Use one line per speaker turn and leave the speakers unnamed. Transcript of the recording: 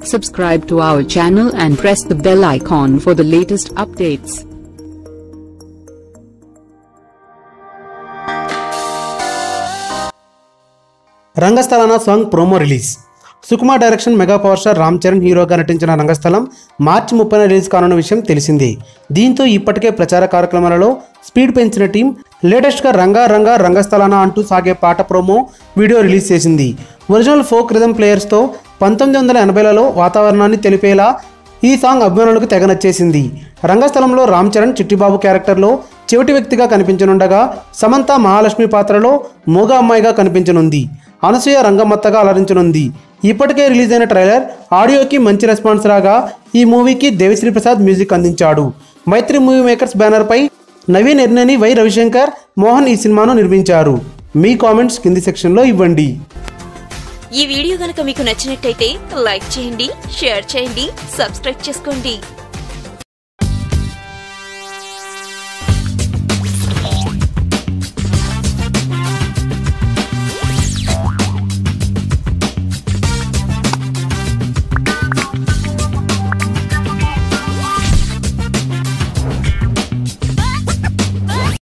subscribe to our channel and press the bell icon for the latest updates.
రంగస్థలన song promo release Sukumar direction mega power star Ram Charan హీరోగా నటించిన రంగస్థలం మార్చి ముప్పైన release కానున్న విషయం తెలిసిందే దీంతో ఇప్పటికే ప్రచార కార్యక్రమాలలో స్పీడ్ పెంచిన టీం లేటెస్ట్గా రంగా రంగా రంగస్థలన అంటూ సాగే పాట ప్రోమో వీడియో రిలీజ్ చేసింది ఒరిజినల్ ఫోక్ రిథమ్ ప్లేయర్స్తో పంతొమ్మిది వందల ఎనభైలలో వాతావరణాన్ని తెలిపేలా ఈ సాంగ్ అభిమానులకు తెగ నచ్చేసింది రంగస్థలంలో రామ్ చరణ్ చిట్టిబాబు క్యారెక్టర్లో చెవిటి వ్యక్తిగా కనిపించనుండగా సమంత మహాలక్ష్మి పాత్రలో మూగ అమ్మాయిగా కనిపించనుంది అనసూయ రంగమ్మత్తగా అలరించనుంది ఇప్పటికే రిలీజ్ అయిన ట్రైలర్ ఆడియోకి మంచి రెస్పాన్స్ రాగా ఈ మూవీకి దేవిశ్రీ ప్రసాద్ మ్యూజిక్ అందించాడు మైత్రి మూవీ మేకర్స్ బ్యానర్పై నవీన్ ఎర్నని వై రవిశంకర్ మోహన్ ఈ సినిమాను నిర్మించారు మీ కామెంట్స్ కింది సెక్షన్లో ఇవ్వండి
ఈ వీడియో గనక మీకు నచ్చినట్టయితే లైక్ చేయండి షేర్ చేయండి సబ్స్క్రైబ్ చేసుకోండి